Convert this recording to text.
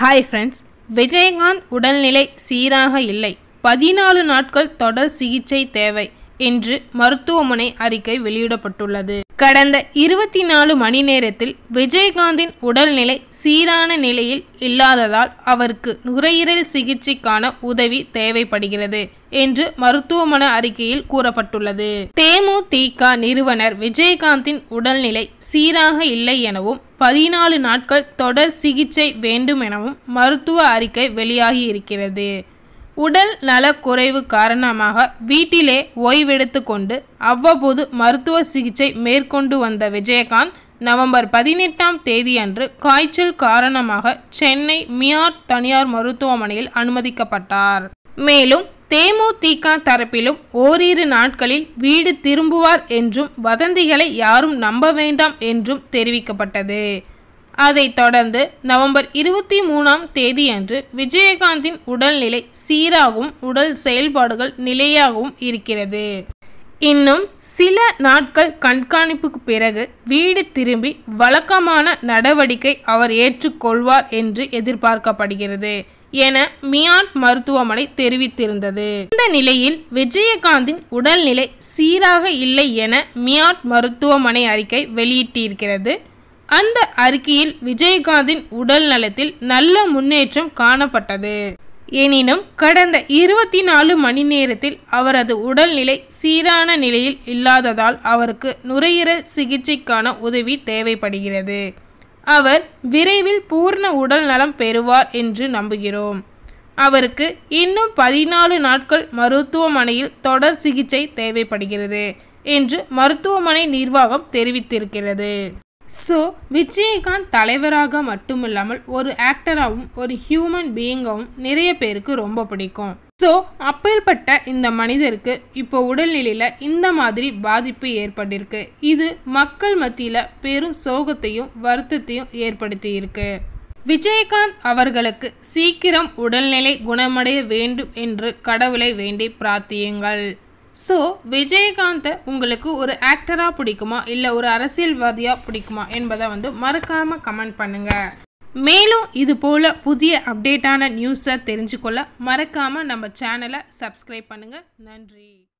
hi friends Vijayakanth உடல்நிலை சீராக இல்லை பதினாலு நாட்கள் தொடர் சிகிச்சை தேவை என்று மருத்துவமனை அறிக்கை வெளியிடப்பட்டுள்ளது கடந்த இருபத்தி நாலு மணி நேரத்தில் விஜயகாந்தின் உடல்நிலை சீரான நிலையில் இல்லாததால் அவருக்கு நுரையீரல் சிகிச்சைக்கான உதவி தேவைப்படுகிறது என்று மருத்துவமனை அறிக்கையில் கூறப்பட்டுள்ளது தேமுதிக நிறுவனர் விஜயகாந்தின் உடல்நிலை சீராக இல்லை எனவும் பதினாலு நாட்கள் தொடர் சிகிச்சை வேண்டும் எனவும் மருத்துவ அறிக்கை வெளியாகி இருக்கிறது உடல் நலக்குறைவு காரணமாக வீட்டிலே ஓய்வெடுத்து கொண்டு அவ்வப்போது மருத்துவ சிகிச்சை மேற்கொண்டு வந்த விஜயகாந்த் நவம்பர் பதினெட்டாம் தேதியன்று காய்ச்சல் காரணமாக சென்னை மியாட் தனியார் மருத்துவமனையில் அனுமதிக்கப்பட்டார் மேலும் தேமுதிக தரப்பிலும் ஓரிரு நாட்களில் வீடு திரும்புவார் என்றும் வதந்திகளை யாரும் நம்ப வேண்டாம் என்றும் தெரிவிக்கப்பட்டது அதைத் தொடர்ந்து நவம்பர் இருபத்தி மூணாம் தேதியன்று விஜயகாந்தின் உடல்நிலை சீராகவும் உடல் செயல்பாடுகள் நிலையாகவும் இருக்கிறது இன்னும் சில நாட்கள் கண்காணிப்புக்கு பிறகு வீடு திரும்பி வழக்கமான நடவடிக்கை அவர் ஏற்றுக்கொள்வார் என்று எதிர்பார்க்கப்படுகிறது என மியாட் மருத்துவமனை தெரிவித்திருந்தது இந்த நிலையில் விஜயகாந்தின் உடல்நிலை சீராக இல்லை என மியாட் மருத்துவமனை அறிக்கை வெளியிட்டிருக்கிறது அந்த அறிக்கையில் விஜயகாந்தின் உடல் நலத்தில் நல்ல முன்னேற்றம் காணப்பட்டது எனினும் கடந்த இருபத்தி நாலு மணி நேரத்தில் அவரது உடல்நிலை சீரான நிலையில் இல்லாததால் அவருக்கு நுரையீரல் சிகிச்சைக்கான உதவி தேவைப்படுகிறது அவர் விரைவில் பூர்ண உடல் நலம் பெறுவார் என்று நம்புகிறோம் அவருக்கு இன்னும் பதினாலு நாட்கள் மருத்துவமனையில் தொடர் சிகிச்சை தேவைப்படுகிறது என்று மருத்துவமனை நிர்வாகம் தெரிவித்திருக்கிறது ஸோ விஜயகாந்த் தலைவராக மட்டுமில்லாமல் ஒரு ஆக்டராகவும் ஒரு ஹியூமன் பீயிங்காகவும் நிறைய பேருக்கு ரொம்ப பிடிக்கும் ஸோ அப்பேற்பட்ட இந்த மனிதருக்கு இப்போ உடல்நிலையில் இந்த மாதிரி பாதிப்பு ஏற்பட்டிருக்கு இது மக்கள் மத்தியில் பெரும் சோகத்தையும் வருத்தத்தையும் ஏற்படுத்தி இருக்கு விஜயகாந்த் அவர்களுக்கு சீக்கிரம் உடல்நிலை குணமடைய வேண்டும் என்று கடவுளை வேண்டி பிரார்த்தியுங்கள் ஸோ விஜயகாந்தை உங்களுக்கு ஒரு ஆக்டராக பிடிக்குமா இல்லை ஒரு அரசியல்வாதியாக பிடிக்குமா என்பதை வந்து மறக்காமல் கமெண்ட் பண்ணுங்கள் மேலும் இது போல் புதிய அப்டேட்டான நியூஸை தெரிஞ்சுக்கொள்ள மறக்காமல் நம்ம சேனலை சப்ஸ்கிரைப் பண்ணுங்கள் நன்றி